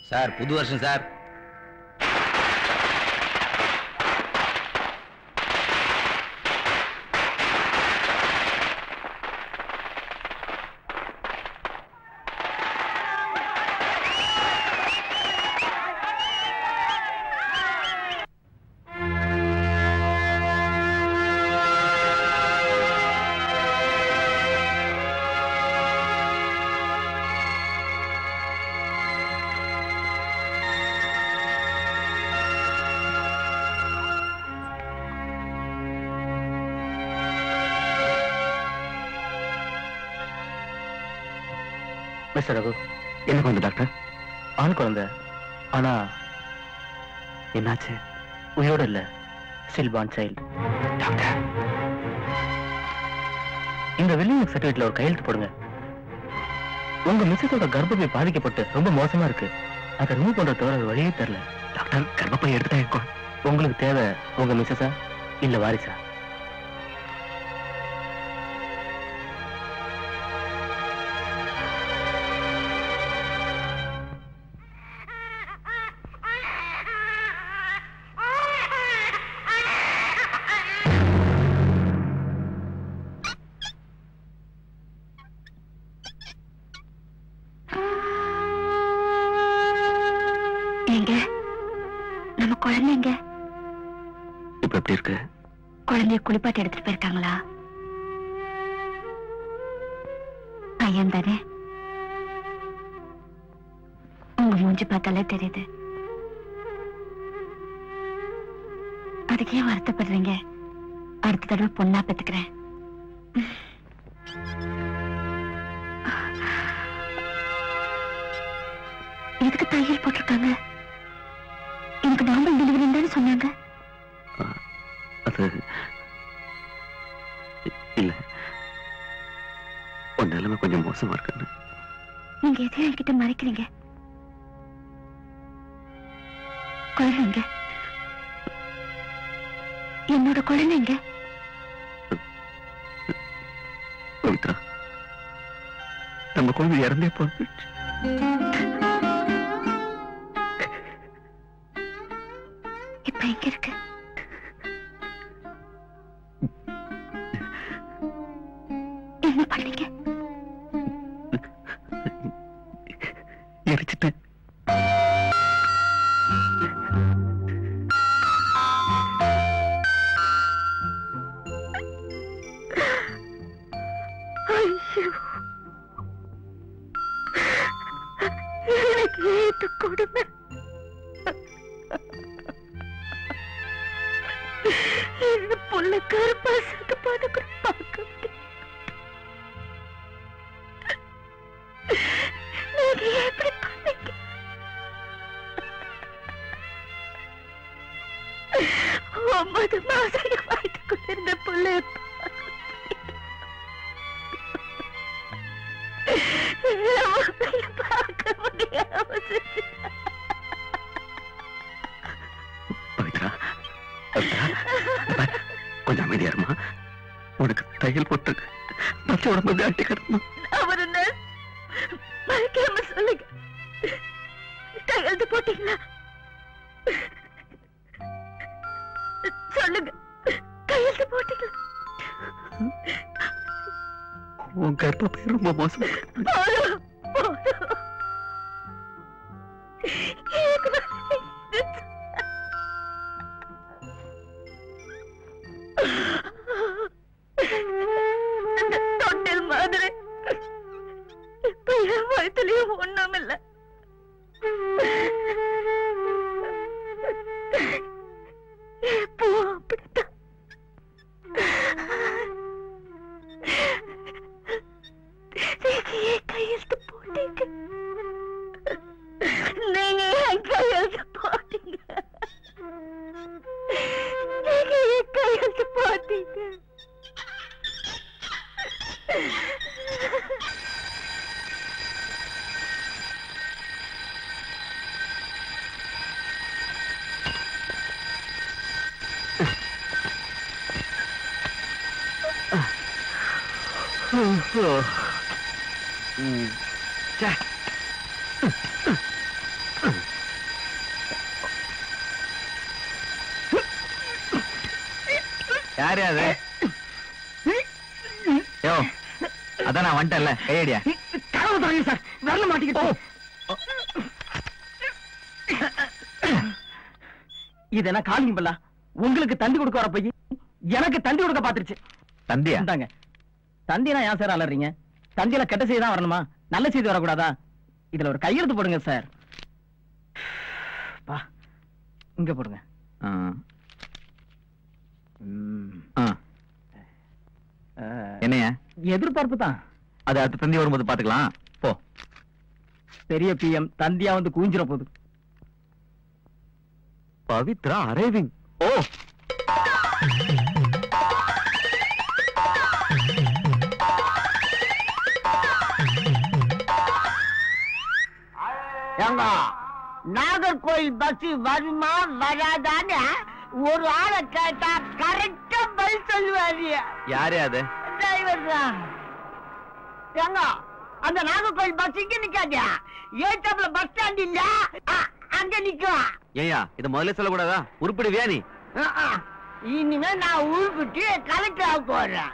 Sir புது வருஷம் sir mister Raghu என்ன குழந்தை டாக்டர் ஆண் குழந்தை ஆனா என்னாச்சு உயிரோட இல்ல சில்பான் சைல்டு டாக்டர் இந்த வில்லிங் சர்டிபிகேட்ல ஒரு கையெழுத்து போடுங்க உங்க மிஸ்ஸஸோட கர்ப்பப்பை பாதிக்கப்பட்டு ரொம்ப மோசமா இருக்கு அதை ரிமூவ் பண்ற தவிர ஒரு வழியே தெரியல டாக்டர் கர்ப்பப்பை எடுத்துட்டா உங்களுக்கு தேவை உங்க மிஸ்ஸஸா இல்ல வாரிசா எங்க நம்ம குழந்தைங்க இப்ப எப்படி இருக்கு குழந்தைய குளிப்பாட்டி எடுத்துட்டு போயிருக்காங்களா பையன் தானே உங்க மூஞ்சி பார்த்தாலே தெரியுது அதுக்கு ஏன் வருத்தப்படுறீங்க அடுத்த தடவை பொண்ணா பெத்துக்கிறேன் எதுக்கு தையல் போட்டிருக்காங்க எனக்கு நார்மல் டெலிவரி தானே சொன்னாங்க அது இல்ல உன் நிலைமை கொஞ்சம் மோசமா இருக்குன்னு நீங்க எதையும் என்கிட்ட மறைக்கிறீங்க குழந்தைங்க என்னோட குழந்தைங்க பவித்ரா நம்ம குழந்தை இறந்தே போச்சு இப்ப எங்க இருக்கு என்ன பண்ணீங்க எரிச்சிட்டேன் ஐயோ எனக்கு ஏத்து கொடுமை இந்த புள்ள கருப்பா சத்து பார்த்து கூட பார்க்க முடியாது. நீங்க எப்படி பண்ணீங்க ஒன்பது மாசம் வயிற்றுக்குள்ள இருந்த புள்ள பார்க்க முடியாம செத்து. பவித்ரா பவித்ரா பார், கொஞ்சம் அமைதியா இருமா உனக்கு தையல் போட்டிருக்கு பச்சை உடம்பு வியாட்டி கிடக்கணும் அவரு நர்ஸ் மறைக்காம சொல்லுங்க கையெழுத்து போட்டீங்களா சொல்லுங்க கையெழுத்து போட்டீங்களா உன் கர்ப்பப்பை ரொம்ப மோசமா இருக்கு. போதும், போதும். எனக்கு வந்து இந்த தொட்டில் மாதிரி இப்ப என் வயிற்றுலயும் ஒண்ணும் இல்ல இப்போ அப்படித்தான் நீங்க ஏன் கையெழுத்து போட்டீங்க நீங்க ஏன் கையெழுத்து போட்டீங்க நீங்க ஏன் கையெழுத்து போட்டீங்க ம். ச்சே. யாரு அது யோ அதான் நான் வந்துட்டேன்ல கையடியா கதவு தாங்க சார் வரல மாட்டேங்கிட்டு இது என்ன காலிங் பல்லா உங்களுக்கு தந்தி கொடுக்க வர போய் எனக்கு தந்தி கொடுக்க பாத்துருச்சு தந்தியா இந்தாங்க தந்தினா ஏன் சார் அலறீங்க தந்தியில கெட்ட செய்தி தான் வரணுமா நல்ல செய்தி வரக்கூடாதா இதுல ஒரு கையெழுத்து போடுங்க சார் பா இங்க போடுங்க ஆ. ம். ஆ. அஹ், என்னையா எதிர்பார்ப்பு தான் அது அடுத்த தந்தி வரும்போது பாத்துக்கலாம் போ பெரிய பிஎம் தந்தியா வந்து குவிஞ்சிட போகுது பவித்ரா அரைவிங் ஓ ஏங்க நாகர்கோயில் பஸ் வருமா வராதான்னு ஒரு ஆளை கேட்டா கரெக்டா பதில் சொல்லுவாரு யாரு அது டிரைவர் தான் ஏங்க அந்த நாகர்கோயில் பஸ் இங்க நிக்காது ஏத்தாப்புல பஸ் ஸ்டாண்ட் இல்ல அ- அங்க நிக்கும் ஏயா இத முதல்ல சொல்லக்கூடாதா உருப்பிடுவியா நீ அ, அ. இனிமே நான் உருப்பிட்டு கலெக்டர் ஆக போறேன்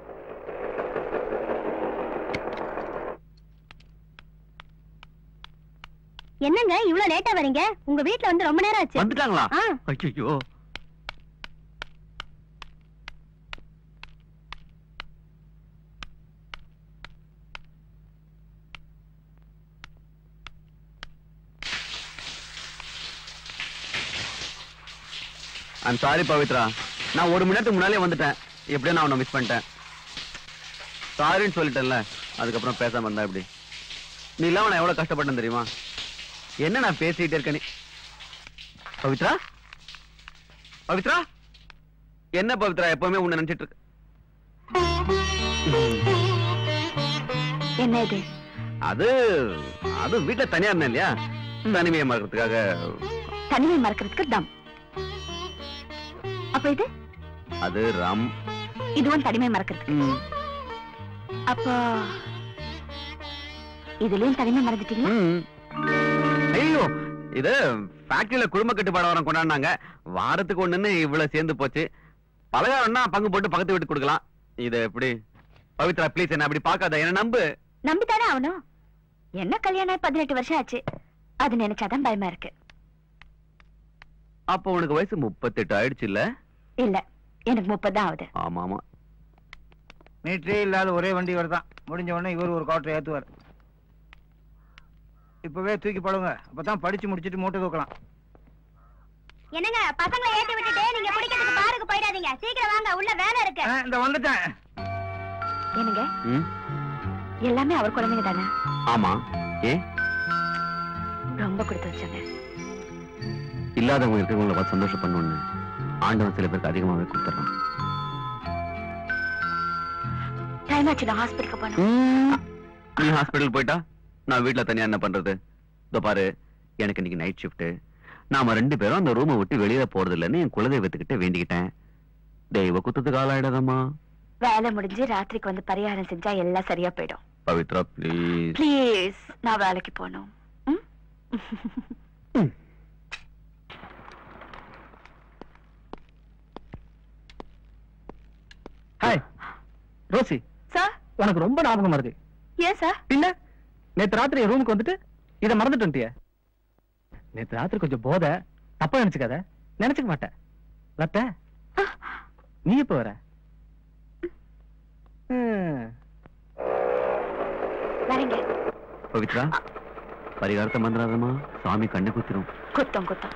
என்னங்க இவ்வளவு லேட்டா வரீங்க உங்க வீட்ல வந்து ரொம்ப நேரம் ஆச்சு வந்துட்டாங்களா ஆ. ஐயோ ஐம் சாரி பவித்ரா நான் ஒரு மணி நேரத்துக்கு முன்னாலே வந்துட்டேன் எப்படியும் நான் உன்னை மிஸ் பண்ணிட்டேன் சாரின்னு சொல்லிட்டேன்ல அதுக்கப்புறம் பேசாம இருந்தா எப்படி நீ இல்லாம நான் எவ்வளவு கஷ்டப்பட்டேன் தெரியுமா என்ன நான் பேசிட்டே இருக்க நீ பவித்ரா பவித்ரா என்ன பவித்ரா எப்பவுமே உன்னை நினைச்சிட்டு இருக்க என்ன இது அது அது வீட்டுல தனியா இருந்தேன் இல்லையா தனிமையை மறக்கிறதுக்காக தனிமை மறக்கிறதுக்கு தம் அப்ப இது அது ரம் இதுவும் தனிமை மறக்கிறதுக்கு ம், அப்போ இதுலயும் தனிமை மறந்துட்டீங்களா ம். ஐயோ இது ஃபேக்டரியில குடும்ப கட்டுப்பாடு வாரம் கொண்டாடினாங்க வாரத்துக்கு ஒண்ணுன்னு இவ்வளவு சேர்ந்து போச்சு பலகாரம்னா பங்கு போட்டு பக்கத்து வீட்டுக்கு கொடுக்கலாம் இது எப்படி பவித்ரா ப்ளீஸ் என்ன அப்படி பார்க்காத என்ன நம்பு நம்பித்தானே ஆகணும் என்ன கல்யாணம் ஆகி பதினெட்டு வருஷம் ஆச்சு அது நினைச்சாதான் பயமா இருக்கு அப்போ உனக்கு வயசு முப்பத்தெட்டு ஆயிடுச்சு இல்ல இல்ல எனக்கு முப்பது தான் ஆகுது ஆமா ஆமா மீட்டரே இல்லாத ஒரே வண்டி வருதான் முடிஞ்ச உடனே இவர் ஒரு குவார்டர் ஏத்துவார் இப்பவே தூக்கி படுங்க அப்பதான் படிச்சு முடிச்சிட்டு மூட்டை தூக்கலாம் என்னங்க பசங்களை ஏத்தி விட்டுட்டு நீங்க குடிக்கிறதுக்கு பாருக்கு போயிடாதீங்க சீக்கிரம் வாங்க உள்ள வேலை இருக்கு ஆ, இந்த வந்துட்டேன் என்னங்க ம், எல்லாமே அவர் குழந்தைங்க தானே ஆமா ஏ ரொம்ப கொடுத்து வச்சாங்க இல்லாதவங்க இருக்கிறவங்கள பார்த்து சந்தோஷம் பண்ணணும்னு ஆண்டவன் சில பேருக்கு அதிகமாவே கொடுத்துறான் டைம் ஆச்சு நான் ஹாஸ்பிட்டலுக்கு போகணும் நீ ஹாஸ்பிடல் போயிட்டா நான் வீட்ல தனியா என்ன பண்றது இதோ பாரு எனக்கு இன்னைக்கு நைட் ஷிஃப்ட் நாம ரெண்டு பேரும் அந்த ரூமை விட்டு வெளியில போறது இல்லைன்னு என் குலதெய்வத்துக்கிட்ட வேண்டிக்கிட்டேன் தெய்வ குத்தத்துக்கு ஆளாயிடாதம்மா வேலை முடிஞ்சு ராத்திரிக்கு வந்து பரிகாரம் செஞ்சா எல்லாம் சரியா போயிடும் பவித்ரா ப்ளீஸ் ப்ளீஸ் நான் வேலைக்கு போகணும் ம்? ஹாய் ரோசி சார் உனக்கு ரொம்ப ஞாபகம் வருது ஏன் சார் பின்ன நேத்து ராத்திரி ரூமுக்கு வந்துட்டு இத மறந்துட்டு வந்துட்டிய நேத்து ராத்திரி கொஞ்சம் போத தப்பா நினைச்சுக்காத நினைச்சுக்க மாட்டேன் லத்த நீ எப்ப வர ம். வரீங்க பவித்ரா பரிகாரத்தை மந்திராதமா சாமி கண்ணு குத்திரும் குத்தம் குத்தம்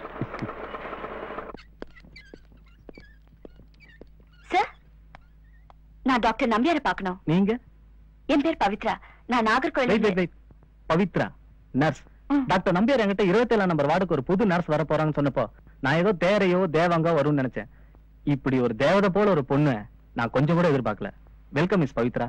சார் நான் டாக்டர் நம்பியாரை பார்க்கணும் நீங்க என் பேர் பவித்ரா நான் wait wait Nagercoil wait Pavithra nurse ம். டாக்டர் நம்பியார் என்கிட்ட இருபத்தேழாம் நம்பர் வார்டுக்கு ஒரு புது நர்ஸ் வர போறாங்கன்னு சொன்னப்போ நான் ஏதோ தேரையோ தேவாங்கோ வரும்னு நினைச்சேன் இப்படி ஒரு தேவதை போல ஒரு பொண்ணு நான் கொஞ்சம் கூட எதிர்பார்க்கல welcome miss Pavithra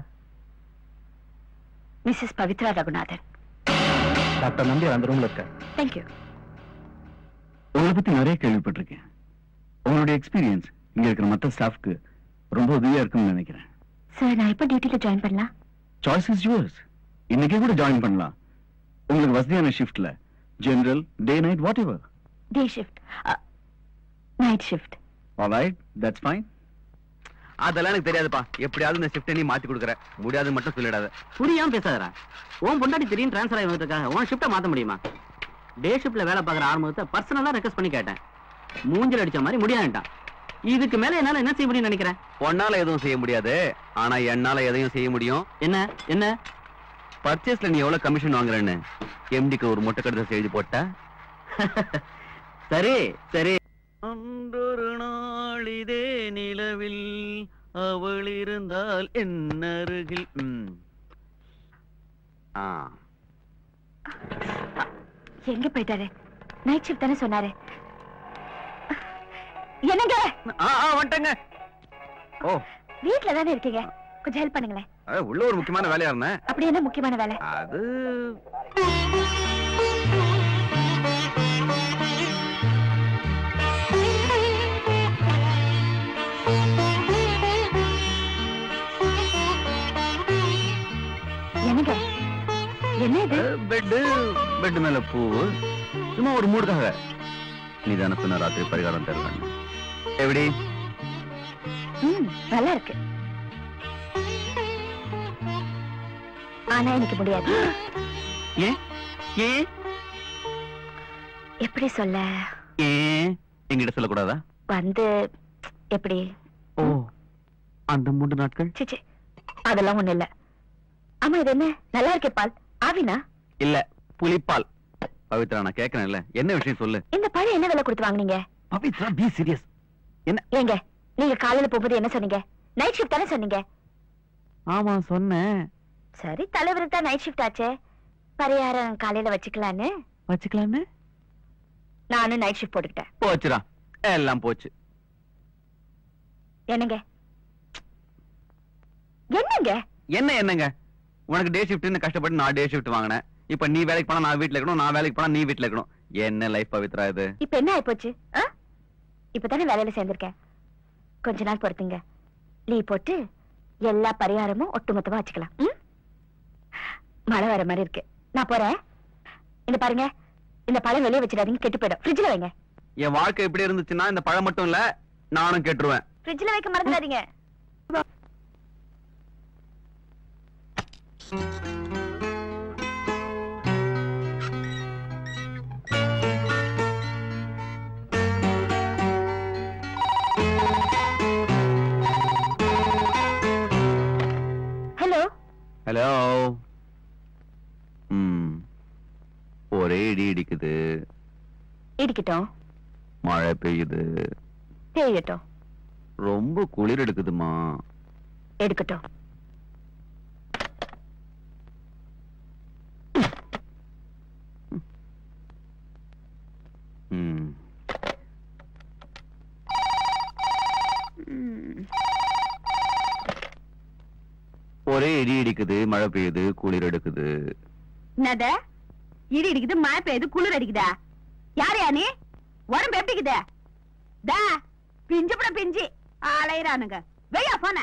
Mrs Pavithra Raghunathan doctor Nambiar அந்த ரூம்ல இருக்க தேங்க்யூ உங்களை பத்தி நிறைய கேள்விப்பட்டிருக்கேன் உங்களுடைய எக்ஸ்பீரியன்ஸ் இங்க இருக்கிற மற்ற ஸ்டாஃப்க்கு ரொம்ப உதவியா இருக்கும்னு நினைக்கிறேன் சார் நான் எப்போ டியூட்டில ஜாயின் பண்ணலாம் சாய்ஸ் இஸ் யுவர்ஸ் இன்னைக்கே கூட ஜாயின் பண்ணலாம் உங்களுக்கு வசதியான ஷிஃப்ட்ல general day night whatever day shift night shift alright that's fine அதெல்லாம் எனக்கு தெரியாதுப்பா எப்படியாவது இந்த ஷிஃப்ட் நீ மாத்தி கொடுக்குற முடியாதுன்னு மட்டும் சொல்லிடாத புரியாம பேசாதடா உன் பொண்டாட்டி திடீர்னு ட்ரான்ஸ்ஃபர் ஆகி வந்ததுக்காக உன் ஷிஃப்ட்டை மாத்த முடியுமா டே ஷிஃப்ட்ல வேலை பார்க்குற ஆரம்பத்தை பர்சனலா ரெக்வஸ்ட் பண்ணி கேட்டேன் மூஞ்சில் அடிச்ச மாதிரி முடியாதுட்டான் இதுக்கு மேல என்னால என்ன செய்ய முடியும்னு நினைக்கிறேன் உன்னால எதுவும் செய்ய முடியாது ஆனா என்னால எதையும் செய்ய முடியும் என்ன என்ன பர்ச்சேஸ்ல நீ எவ்வளவு கமிஷன் வாங்குறேன்னு எம்டிக்கு ஒரு மொட்டை கடிதம் எழுதி போட்ட சரி சரி அன்றொரு நாள் இதே நிலவில் அவள் இருந்தால் என் அருகில் ம். ஆ எங்க போயிட்டாரு நைட் ஷிஃப்ட் தானே சொன்னாரு என்னங்க ஆ ஆ, வந்துட்டேங்க ஓ வீட்ல தானே இருக்கீங்க கொஞ்சம் ஹெல்ப் பண்ணுங்களேன் அது உள்ள ஒரு முக்கியமான வேலையா இருந்தேன் அப்படி என்ன முக்கியமான வேலை அது என்னங்க என்ன இது பெட்டு பெட் மேல பூவு சும்மா ஒரு மூடுக்காக நீ தானே சொன்ன ராத்திரி பரிகாரம் தருவேன் எப்படி ம் நல்லா இருக்கு ஆனா எனக்கு முடியாது ஏன் ஏன் எப்படி சொல்ல ஏன் என்கிட்ட சொல்லக்கூடாதா வந்து எப்படி ஓ அந்த மூன்று நாட்கள் சிச்சி அதெல்லாம் ஒண்ணு இல்ல ஆமா இது என்ன நல்லா இருக்கே பால் ஆவினா இல்ல புலிப்பால் பவித்ரா நான் கேட்கறேன்ல என்ன விஷயம் சொல்லு இந்த பழம் என்ன விலை கொடுத்து வாங்குனீங்க பவித்ரா பி சீரியஸ் என்ன ஏங்க நீங்க காலையில போகும்போது என்ன சொன்னீங்க நைட் ஷிஃப்ட் தானே சொன்னீங்க ஆமா சொன்னேன் சரி தலைவருக்கு தான் நைட் ஷிஃப்ட் ஆச்சே பரிகாரம் காலையில வச்சுக்கலான்னு வச்சுக்கலான்னு நானும் நைட் ஷிஃப்ட் போட்டுக்கிட்டேன் போச்சுடா எல்லாம் போச்சு என்னங்க என்னங்க என்ன என்னங்க உனக்கு டே ஷிஃப்ட்னு கஷ்டப்பட்டு நான் டே ஷிஃப்ட் வாங்கினேன் இப்ப நீ வேலைக்கு போனா நான் வீட்ல இருக்கணும் நான் வேலைக்கு போனா நீ வீட்ல இருக்கணும் என்ன லைஃப் பவித்ரா இது இப்ப என்ன ஆயிப்போச்சு ஆ? இப்பதானே வேலையில சேர்ந்திருக்கேன் கொஞ்ச நாள் பொறுத்துங்க லீவ் போட்டு எல்லா பரிகாரமும் ஒட்டுமொத்தமா வச்சுக்கலாம் ம்? மழை வர மாதிரி இருக்கு நான் போறேன் இந்த பாருங்க இந்த பழம் வெளியே வச்சிடாதீங்க கெட்டு போயிடும் ஃப்ரிட்ஜ்ல வைங்க என் வாழ்க்கை எப்படி இருந்துச்சுன்னா இந்த பழம் மட்டும் இல்ல நானும் கேட்டுருவேன் ஃப்ரிட்ஜ்ல வைக்க மறந்துடாதீங்க ஹலோ ஹலோ ம் ஒரே இடி இடிக்குது இடிக்கட்டும் மழை பெய்யுது பெய்யட்டும் ரொம்ப குளிர் எடுக்குதுமா எடுக்கட்டும் ம் ஒரே இடி இடிக்குது மழை பெய்யுது குளிர் எடுக்குது என்னத இடி அடிக்குது மழை பெய்யுது குளிர் அடிக்குதா யார் யா நீ உடம்பு எப்படிக்குது தா பிஞ்சு பட பிஞ்சு அலையிறானுங்க வெய்யா போன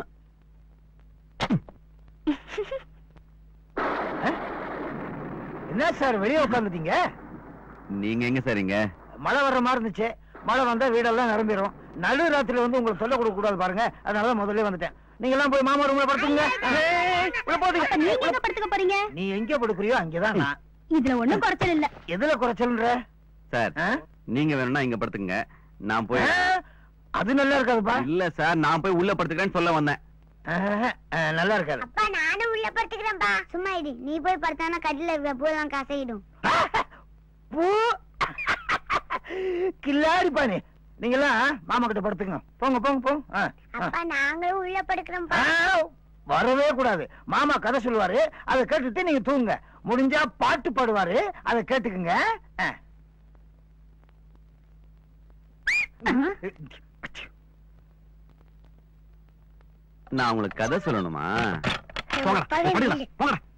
என்ன சார் வெளியே உட்காந்துட்டீங்க நீங்க எங்க சரிங்க மழை வர்ற மாதிரி இருந்துச்சு மழை வந்தா வீடெல்லாம் நிரம்பிடும் நடு ராத்திரி வந்து உங்களுக்கு சொல்ல கொடுக்க கூடாது பாருங்க அதனால முதல்ல வந்துட்டேன் நீங்க எல்லாம் போய் மாமா ரூம்ல படுத்துங்க ஏய், உள்ள போகாதீங்க. நீங்க எங்க படுத்துக்க போறீங்க நீ எங்க படுக்கிறியோ அங்கதான் நான் இதுல ஒண்ணும் குறைச்சல் இல்ல எதுல குறைச்சல்ன்ற சார் ஆ? நீங்க வேணும்னா இங்க படுத்துங்க நான் போய் ஆ, அது நல்லா இருக்காதுப்பா இல்ல சார் நான் போய் உள்ள படுத்துக்கிறேன்னு சொல்ல வந்தேன் ஆ, ஆ, நல்லா இருக்காது அப்பா நானும் உள்ள படுத்துக்கிறேன்ப்பா சும்மா இடி நீ போய் படுத்தானா கட்டில இருக்கிற பூலாம் கசையிடும் பூ கில்லாடிப்பா நீ நீங்களாம் மாமா கிட்ட படுத்துங்க போங்க போங்க போங்க ஆ, ஆ. அப்பா நாங்களும் உள்ள படுக்கிறோம்ப்பா ஆ, வரவே கூடாது மாமா கதை சொல்லுவாரு அதை கேட்டுட்டு நீங்க தூங்குங்க முடிஞ்சா பாட்டு பாடுவாரு அதை கேட்டுக்குங்க ஆ. நான் உங்களுக்கு கதை சொல்லணுமா போங்கடா, படுங்க. படுங்கடா, போங்கடா